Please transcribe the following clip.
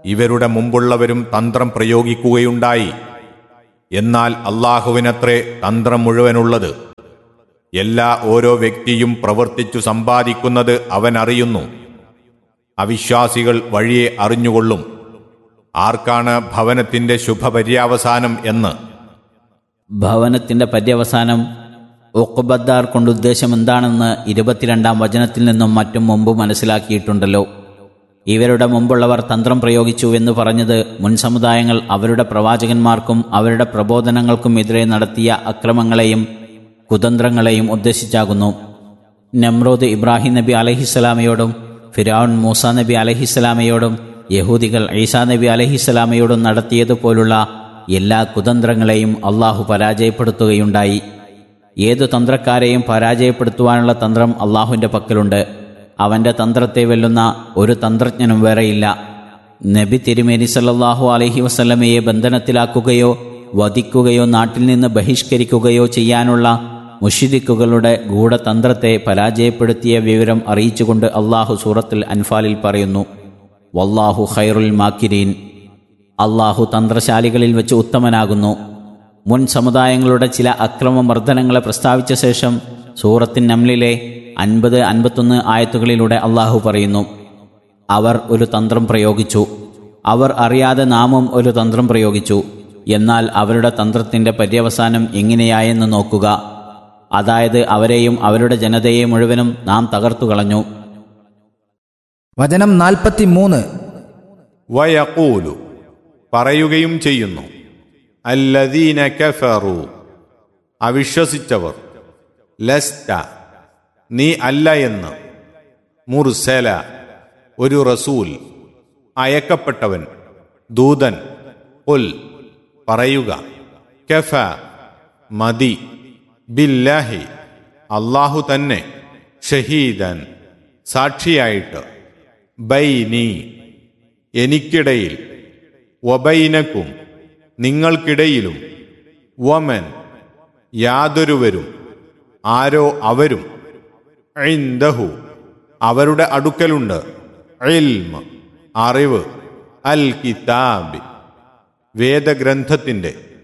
ഇവരുടെ മുമ്പുള്ളവരും തന്ത്രം പ്രയോഗിക്കുകയുണ്ടായി എന്നാൽ അള്ളാഹുവിനത്രേ തന്ത്രം മുഴുവനുള്ളത് എല്ലാ ഓരോ വ്യക്തിയും പ്രവർത്തിച്ചു സമ്പാദിക്കുന്നത് അവൻ അറിയുന്നു അവിശ്വാസികൾ വഴിയെ അറിഞ്ഞുകൊള്ളും ആർക്കാണ് ഭവനത്തിന്റെ ശുഭപര്യാവസാനം എന്ന് ഭവനത്തിന്റെ പര്യവസാനം ഒക്കുബദ്ദാർ കൊണ്ട് ഉദ്ദേശം എന്താണെന്ന് ഇരുപത്തിരണ്ടാം വചനത്തിൽ നിന്നും മറ്റും മുമ്പ് മനസ്സിലാക്കിയിട്ടുണ്ടല്ലോ ഇവരുടെ മുമ്പുള്ളവർ തന്ത്രം പ്രയോഗിച്ചു എന്ന് പറഞ്ഞത് മുൻ സമുദായങ്ങൾ അവരുടെ പ്രവാചകന്മാർക്കും അവരുടെ പ്രബോധനങ്ങൾക്കും എതിരെ നടത്തിയ അക്രമങ്ങളെയും കുതന്ത്രങ്ങളെയും ഉദ്ദേശിച്ചാകുന്നു നമ്രോദ് ഇബ്രാഹിം നബി അലഹിസ്സലാമയോടും ഫിരാവുൻ മൂസ നബി അലഹിസ്സലാമയോടും യഹൂദികൾ ഈസാ നബി അലഹിസ്സലാമയോടും നടത്തിയതുപോലുള്ള എല്ലാ കുതന്ത്രങ്ങളെയും അള്ളാഹു പരാജയപ്പെടുത്തുകയുണ്ടായി ഏതു തന്ത്രക്കാരെയും പരാജയപ്പെടുത്തുവാനുള്ള തന്ത്രം അള്ളാഹുവിൻ്റെ പക്കലുണ്ട് അവൻ്റെ തന്ത്രത്തെ വെല്ലുന്ന ഒരു തന്ത്രജ്ഞനും വേറെയില്ല നബി തിരുമേനി സല്ലല്ലാഹു അലൈഹി വസല്ലമയെ ബന്ധനത്തിലാക്കുകയോ വധിക്കുകയോ നാട്ടിൽ നിന്ന് ബഹിഷ്കരിക്കുകയോ ചെയ്യാനുള്ള മുഷിദിക്കുകളുടെ ഗൂഢതന്ത്രത്തെ പരാജയപ്പെടുത്തിയ വിവരം അറിയിച്ചുകൊണ്ട് അള്ളാഹു സൂറത്തുൽ അൻഫാലിൽ പറയുന്നു വല്ലാഹു ഖൈറുൽ മാക്കിരീൻ അള്ളാഹു തന്ത്രശാലികളിൽ വെച്ച് ഉത്തമനാകുന്നു മുൻ സമുദായങ്ങളുടെ ചില അക്രമമർദ്ദനങ്ങളെ പ്രസ്താവിച്ച ശേഷം സൂറത്തിൻ നംലിലെ അൻപത് അൻപത്തൊന്ന് ആയത്തുകളിലൂടെ അള്ളാഹു പറയുന്നു അവർ ഒരു തന്ത്രം പ്രയോഗിച്ചു അവർ അറിയാതെ നാമും ഒരു തന്ത്രം പ്രയോഗിച്ചു എന്നാൽ അവരുടെ തന്ത്രത്തിന്റെ പര്യവസാനം എങ്ങനെയായെന്ന് നോക്കുക അതായത് അവരെയും അവരുടെ ജനതയെ മുഴുവനും നാം തകർത്തു കളഞ്ഞു വചനം നാൽപ്പത്തി മൂന്ന് വയക്കൂലു പറയുകയും ചെയ്യുന്നു അല്ലദീന കഫറു അവിശ്വസിച്ചവർ ലസ്റ്റ നീ അല്ല എന്ന് മുർസല ഒരു റസൂൽ അയക്കപ്പെട്ടവൻ ദൂതൻ ഉൽ പറയുക കഫ മതി ബില്ലാഹി അള്ളാഹു തന്നെ ഷഹീദൻ സാക്ഷിയായിട്ട് ബൈനി എനിക്കിടയിൽ വബൈനക്കും നിങ്ങൾക്കിടയിലും വമൻ യാതൊരുവരും ആരോ അവരും ഇൻദഹു അവരുടെ അടുക്കലുണ്ട് ഇൽമ അറിവ് അൽ കിതാബി വേദഗ്രന്ഥത്തിൻ്റെ